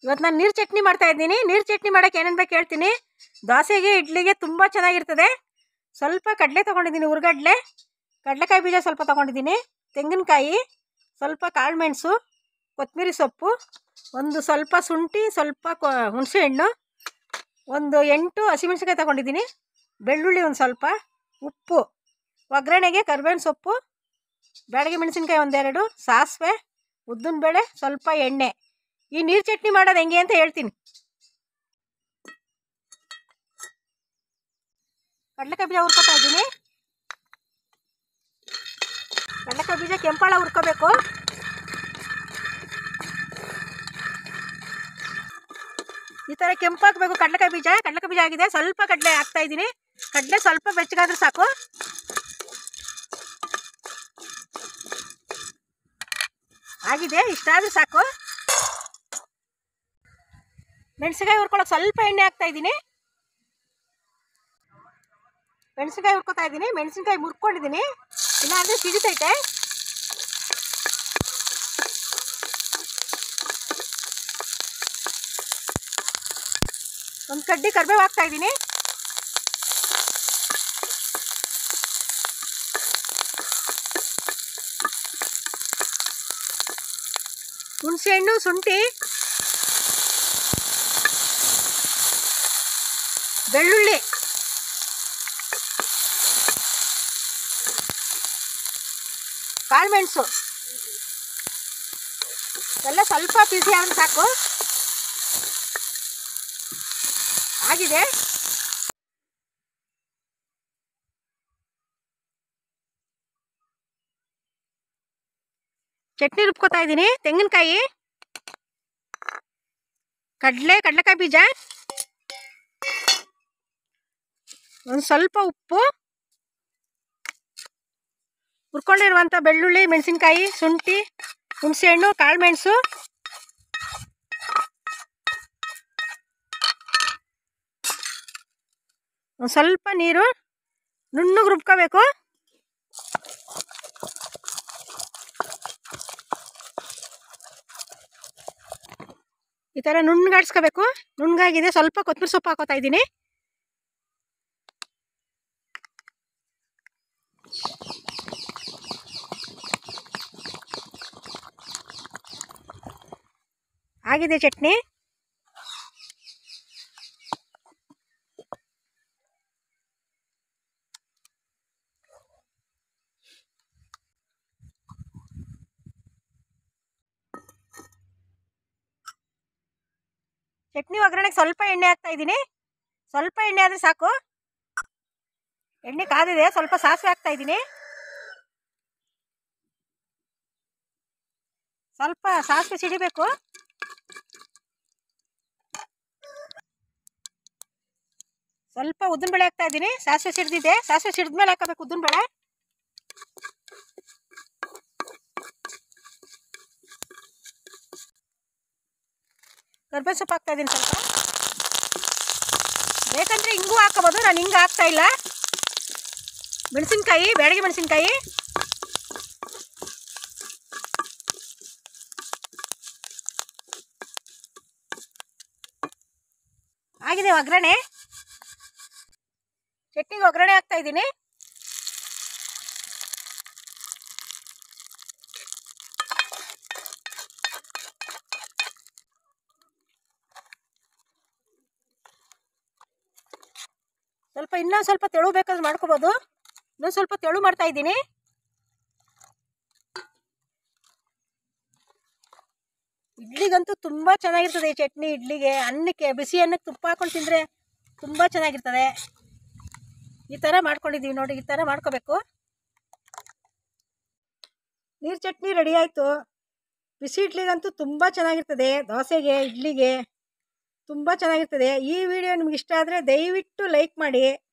ಇವತ್ತು ನಾನು ನೀರು ಚಟ್ನಿ ಮಾಡ್ತಾ ಇದ್ದೀನಿ ನೀರು ಚಟ್ನಿ ಮಾಡೋಕ್ಕೆ ಏನೇನು ಬೇಕು ಹೇಳ್ತೀನಿ ದೋಸೆಗೆ ಇಡ್ಲಿಗೆ ತುಂಬ ಚೆನ್ನಾಗಿರ್ತದೆ ಸ್ವಲ್ಪ ಕಡಲೆ ತೊಗೊಂಡಿದ್ದೀನಿ ಹುರ್ಗಡ್ಲೆ ಕಡಲೆಕಾಯಿ ಬೀಜ ಸ್ವಲ್ಪ ತೊಗೊಂಡಿದ್ದೀನಿ ತೆಂಗಿನಕಾಯಿ ಸ್ವಲ್ಪ ಕಾಳು ಮೆಣಸು ಕೊತ್ತಂಬರಿ ಸೊಪ್ಪು ಒಂದು ಸ್ವಲ್ಪ ಶುಂಠಿ ಸ್ವಲ್ಪ ಕೊ ಹುಣಸೆಹಣ್ಣು ಒಂದು ಎಂಟು ಹಸಿಮೆಣ್ಸಿನ್ಕಾಯಿ ತೊಗೊಂಡಿದ್ದೀನಿ ಬೆಳ್ಳುಳ್ಳಿ ಒಂದು ಸ್ವಲ್ಪ ಉಪ್ಪು ಒಗ್ಗರಣೆಗೆ ಕರಿಬೇವಿನ ಸೊಪ್ಪು ಬ್ಯಾಡಗಿ ಮೆಣಸಿನ್ಕಾಯಿ ಒಂದೆರಡು ಸಾಸಿವೆ ಉದ್ದಿನಬೇಳೆ ಸ್ವಲ್ಪ ಎಣ್ಣೆ ಈ ನೀರು ಚಟ್ನಿ ಮಾಡೋದು ಹೆಂಗೆ ಅಂತ ಹೇಳ್ತೀನಿ ಕಡಲೆಕಾಯಿ ಬೀಜ ಹುರ್ಕೊತಾ ಇದ್ದೀನಿ ಕಡಲೆಕಾಯಿ ಬೀಜ ಕೆಂಪಾಳ ಹುರ್ಕೋಬೇಕು ಈ ಥರ ಕೆಂಪಾಗಬೇಕು ಕಡಲೆಕಾಯಿ ಬೀಜ ಕಡಲೆಕಾಯಿ ಬೀಜ ಆಗಿದೆ ಸ್ವಲ್ಪ ಕಡಲೆ ಹಾಕ್ತಾ ಇದ್ದೀನಿ ಕಡಲೆ ಸ್ವಲ್ಪ ಬೆಚ್ಚಗಾದ್ರೆ ಸಾಕು ಆಗಿದೆ ಇಷ್ಟಾದ್ರೆ ಸಾಕು ಮೆಣಸಿನ್ಕಾಯಿ ಹುರ್ಕೊಳಕ್ಕೆ ಸ್ವಲ್ಪ ಎಣ್ಣೆ ಹಾಕ್ತಾ ಇದ್ದೀನಿ ಮೆಣಸಿನ್ಕಾಯಿ ಹುರ್ಕೊತಾ ಇದ್ದೀನಿ ಮೆಣಸಿನ್ಕಾಯಿ ಮುರ್ಕೊಂಡಿದ್ದೀನಿ ಇಲ್ಲ ಅಂದರೆ ಸಿಡಿತೈತೆ ಒಂದು ಕಡ್ಡಿ ಕರಿಬೇವು ಹಾಕ್ತಾ ಇದ್ದೀನಿ ಹುಣಸೆಹಣ್ಣು ಶುಂಠಿ ಬೆಳ್ಳುಳ್ಳಿ ಕಾಳುಮೆಣಸು ಎಲ್ಲ ಸ್ವಲ್ಪ ಬಿಸಿ ಆದ್ರೆ ಸಾಕು ಆಗಿದೆ ಚಟ್ನಿ ರುಬ್ಕೋತಾ ಇದ್ದೀನಿ ತೆಂಗಿನಕಾಯಿ ಕಡಲೆ ಕಡಲೆಕಾಯಿ ಬೀಜ ಒಂದು ಸ್ವಲ್ಪ ಉಪ್ಪು ಹುರ್ಕೊಂಡಿರುವಂಥ ಬೆಳ್ಳುಳ್ಳಿ ಮೆಣಸಿನ್ಕಾಯಿ ಶುಂಠಿ ಹುಣಸೆಹಣ್ಣು ಕಾಳುಮೆಣಸು ಒಂದು ಸ್ವಲ್ಪ ನೀರು ನುಣ್ಣಗೆ ರುಬ್ಕೋಬೇಕು ಈ ಥರ ನುಣ್ಣಗಾಡ್ಸ್ಕೋಬೇಕು ನುಣ್ಣಗಾಗಿದೆ ಸ್ವಲ್ಪ ಕೊತ್ತಂಬರಿ ಸೊಪ್ಪು ಹಾಕೋತಾ ಇದ್ದೀನಿ ಆಗಿದೆ ಚಟ್ನಿ ಚಟ್ನಿ ಒಗ್ಗರಣೆಗೆ ಸ್ವಲ್ಪ ಎಣ್ಣೆ ಹಾಕ್ತಾ ಇದ್ದೀನಿ ಸ್ವಲ್ಪ ಎಣ್ಣೆ ಆದರೆ ಸಾಕು ಎಣ್ಣೆ ಕಾದಿದೆ ಸ್ವಲ್ಪ ಸಾಸಿವೆ ಹಾಕ್ತಾ ಇದ್ದೀನಿ ಸ್ವಲ್ಪ ಸಾಸಿವೆ ಸಿಡಿಬೇಕು ಸ್ವಲ್ಪ ಉದ್ದಿನಬೇಳೆ ಹಾಕ್ತಾ ಇದ್ದೀನಿ ಸಾಸಿವೆ ಸಿಡ್ದಿದೆ ಸಾಸಿವೆ ಸಿಡ್ದ್ಮೇಲೆ ಹಾಕಬೇಕು ಉದ್ದಿನಬೇಳೆ ಕರ್ಬೇವು ಸೊಪ್ಪು ಹಾಕ್ತಾ ಇದ್ದೀನಿ ಸ್ವಲ್ಪ ಬೇಕಂದ್ರೆ ಹಿಂಗೂ ಹಾಕೋಬೋದು ನಾನು ಹಿಂಗೆ ಹಾಕ್ತಾ ಇಲ್ಲ ಮೆಣಸಿನ್ಕಾಯಿ ಬ್ಯಾಡಗಿ ಮೆಣಸಿನ್ಕಾಯಿ ಆಗಿದೆ ಒಗ್ಗರಣೆ ಚಟ್ನಿಗೆ ಒಗ್ಗರಣೆ ಹಾಕ್ತಾ ಇದ್ದೀನಿ ಸ್ವಲ್ಪ ಇನ್ನೊಂದು ಸ್ವಲ್ಪ ತೆಳು ಬೇಕಾದ್ರೆ ಮಾಡ್ಕೋಬೋದು ಇನ್ನೊಂದು ಸ್ವಲ್ಪ ತೆಳು ಮಾಡ್ತಾ ಇದ್ದೀನಿ ಇಡ್ಲಿಗಂತೂ ತುಂಬ ಚೆನ್ನಾಗಿರ್ತದೆ ಈ ಚಟ್ನಿ ಇಡ್ಲಿಗೆ ಅನ್ನಕ್ಕೆ ಬಿಸಿ ಅನ್ನಕ್ಕೆ ತುಪ್ಪ ಹಾಕೊಂಡು ತಿಂದರೆ ತುಂಬ ಚೆನ್ನಾಗಿರ್ತದೆ ಈ ಥರ ಮಾಡ್ಕೊಂಡಿದ್ದೀವಿ ನೋಡಿ ಈ ಥರ ಮಾಡ್ಕೋಬೇಕು ನೀರು ಚಟ್ನಿ ರೆಡಿ ಆಯಿತು ಬಿಸಿ ಇಡ್ಲಿಗಂತೂ ತುಂಬ ಚೆನ್ನಾಗಿರ್ತದೆ ದೋಸೆಗೆ ಇಡ್ಲಿಗೆ ತುಂಬ ಚೆನ್ನಾಗಿರ್ತದೆ ಈ ವಿಡಿಯೋ ನಿಮ್ಗೆ ಇಷ್ಟ ಆದರೆ ದಯವಿಟ್ಟು ಲೈಕ್ ಮಾಡಿ